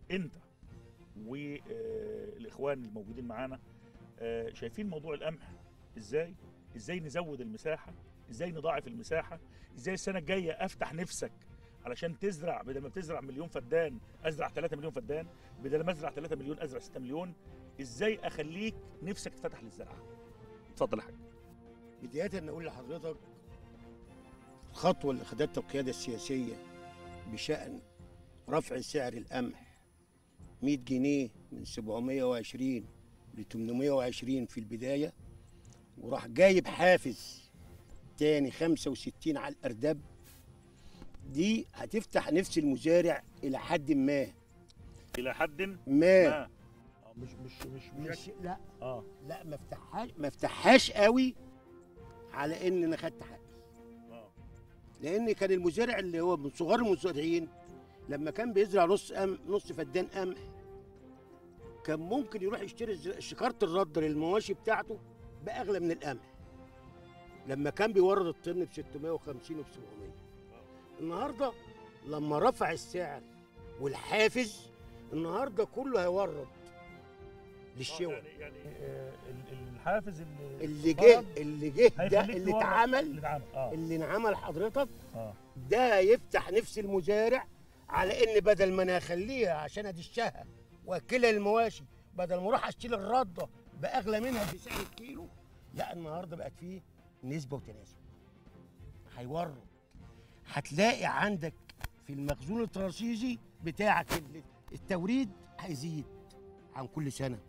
انت والاخوان الموجودين معانا آه، شايفين موضوع القمح ازاي ازاي نزود المساحه ازاي نضاعف المساحه ازاي السنه الجايه افتح نفسك علشان تزرع بدل ما بتزرع مليون فدان ازرع 3 مليون فدان بدل ما ازرع 3 مليون ازرع 6 مليون ازاي اخليك نفسك تفتح للزراعه اتفضل يا حاج بداية نقول لحضرتك الخطوة اللي خدتها القيادة السياسية بشأن رفع سعر القمح 100 جنيه من 720 ل 820 في البداية وراح جايب حافز تاني 65 على الأردب دي هتفتح نفس المزارع إلى حد ما الى حد ما ما آه، مش مش مش مش مش لا اه لا ما افتحهاش ما افتحهاش قوي على ان انا خدت حقي اه لان كان المزارع اللي هو من صغار المزارعين لما كان بيزرع نص أم نص فدان قمح كان ممكن يروح يشتري الز- شكاره الرد للمواشي بتاعته باغلى من القمح لما كان بيورد الطن ب 650 و 700 النهارده لما رفع السعر والحافز النهارده كله هيورد للشوى يعني يعني آه، ال- الحافز اللي اللي جه فرض اللي جه ده هيخليك اللي تورط. اتعمل اللي اتعمل اه اللي انعمل حضرتك اه ده يفتح نفس المزارع على ان بدل ما انا اخليها عشان ادشها واكلها المواشي بدل ما اروح اشتري الرده باغلى منها بسعر الكيلو لا النهارده بقت فيه نسبه وتناسب هيورد هتلاقي عندك في المخزون الترشيحي بتاعك ال- التوريد هيزيد عن كل سنه